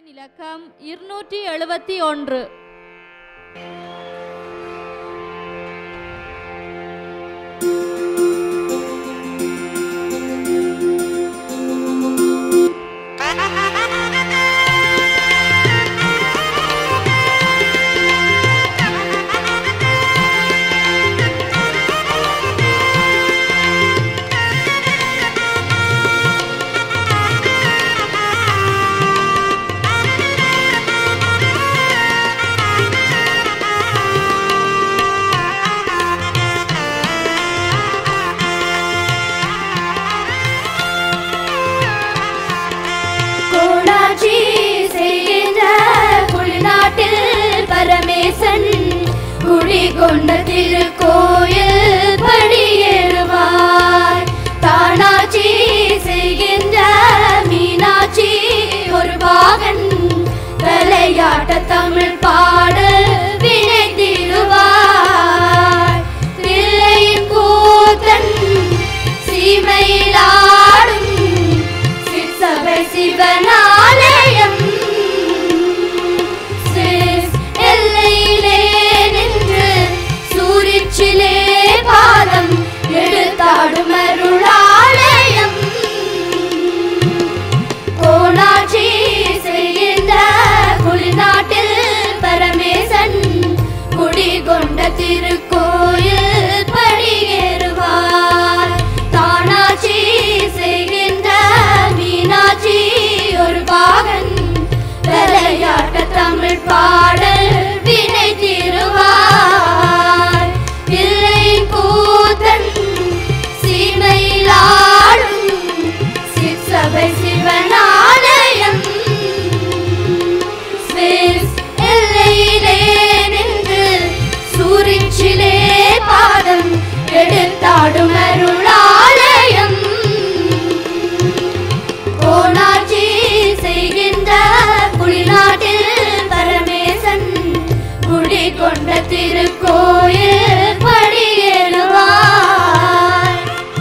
திருமுறையின் இலக்கம் இருநூற்றி எழுபத்தி ஒன்று கோடாட்சி செய்கின்ற குளிநாட்டில் பரமேசன் குடிகொண்ட திருக்கோயில் படியேறுவார் தானாட்சி செய்கின்ற மீனாட்சி ஒரு பாகன் விளையாட்ட தமிழ் பாடல் வினை திருவார் தில்லையின் கூத்தன் சீமையில் ஆடும் சிற்சபை சிவனாலயம் சிஸ் எல்லையிலே நின்று சூரிச்சிலே பாதம் எடுத்தாடும் அருளாலயம் கோணாட்சி செய்கின்ற குளிநாட்டில் பரமேசன் குடிகொண்ட திருக்கோயில் படியேறுவார் தானாட்சி செய்கின்ற மீனாட்சி ஒரு பாகன் விளையாட்ட தமிழ் பாடல் வினை திருவார் இல்லை கூத்தன் சீமையில் ஆடும் சிற்சபை சிவனாலயம் ஸ்விஸ் எல்லையிலே நின்று சூரிச்சிலே பாதம் எடுத்தாடும் அருளாலயம் கோணாட்சி செய்கின்ற குளிநாட்டில் பரமேசன் குடிகொண்ட திருக்கோயில் படியேறுவார்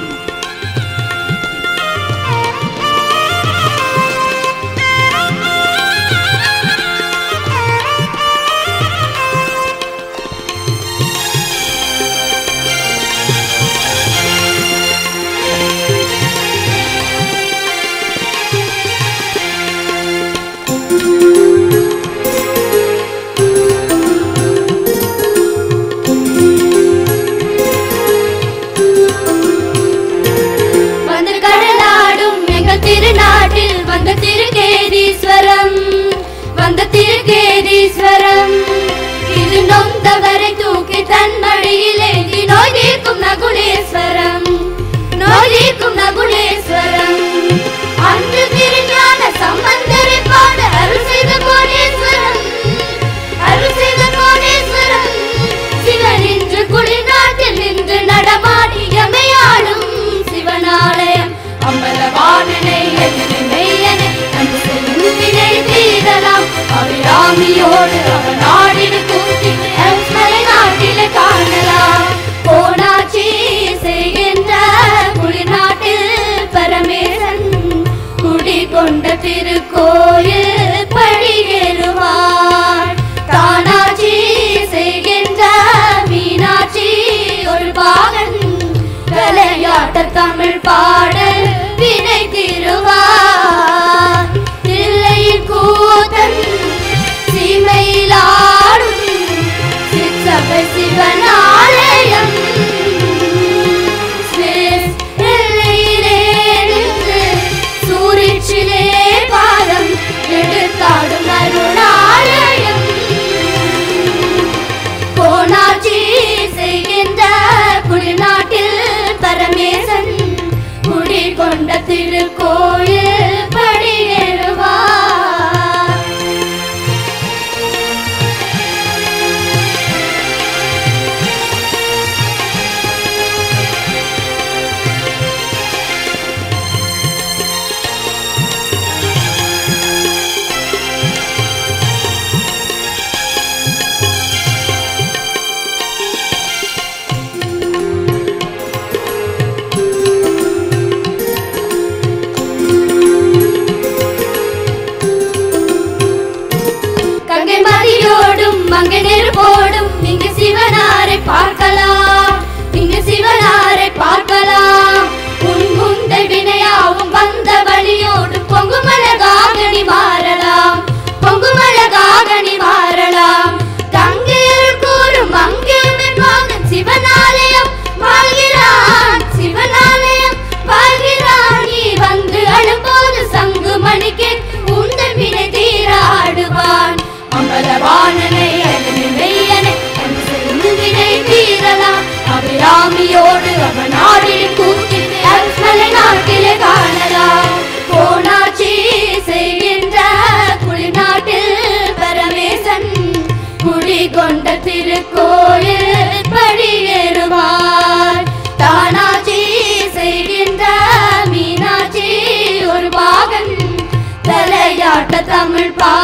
வந்து கடலாடும் எங்கள் திருநாட்டில் வந்த திருக்கேதீஸ்வரம் வந்த திருக்கேதீஸ்வரம் இது நொந்தவரை தூக்கி தன் மடியில் ஏந்தி நோய் தீர்க்கும் நகுலேஸ்வரம் நோய் தீர்க்கும் நகுலேஸ்வரம் அன்று திருஞான சம்பந்தரை பாட அருள் செய்த கோடீஸ்வரம் அருள் செய்த கோடீஸ்வரம் சிவன் இன்று குளிர்நாட்டில் நின்று நடமாடி எமையாடும் சிவனாலயம் அம்பலவாணனை எதிரி மெய்யனை அன்று செல்லும் வினை தீரலாம் அபிராமியோடு அவன் நாடிடு கூட்டி மலை நாட்டிலே காணலாம் கோணாட்சி செய்கின்ற குளிர்நாட்டில் பரமேசன் குடிகொண்ட திருக்கோயில் படியேறுவார் தானாட்சி செய்கின்ற மீனாட்சி ஒரு பாகன் விளையாட்ட தமிழ் பாடல் வினை திருவார் தில்லையின் கூத்தன் சீமையில் ஆடும் சிற்சபை சிவனாலயம் ஸ்விஸ் எல்லையிலே நின்று சூரிச்சிலே பாதம் எடுத்தாடும் அருளாலயம் கோணாட்சி செய்கின்ற குளிநாட்டில் பரமேசன் குடி அங்கே நெருப்போடும் இங்கு சிவனாரை பார்க்கலாம் இங்கு சிவனாரை பார்க்கலாம் உன் முந்தை வினையாவும் வந்த வழியோடு பொங்குமலகாக நீ மாறலாம் பொங்குமலகாக நீ மாறலாம் தங்கையர் கூறும் அங்கே மகன் சிவனாலயம் வாழ்கிறான் சிவனாலயம் வாழ்கிறான் நீ வந்து அழும்போது சங்கு மணிக்கு உந்தன் வினை தீர ஆடுவான் அமரவாணனை அழகு மெய்யனை அன்பு செய்யும் வினை தீரலாம் அபிராமியோடு அவன் ஆடிடும் கூட்டிட்டு அருள்மலை நாட்டிலே காணலாம் கோணாட்சி செய்கின்ற குளிநாட்டில் பரமேசன் குடிகொண்ட திருக்கோயில் படியேறுவார் தானாட்சி செய்கின்ற மீனாட்சி ஒரு பாகன் தலையாட்ட தமிழ் பா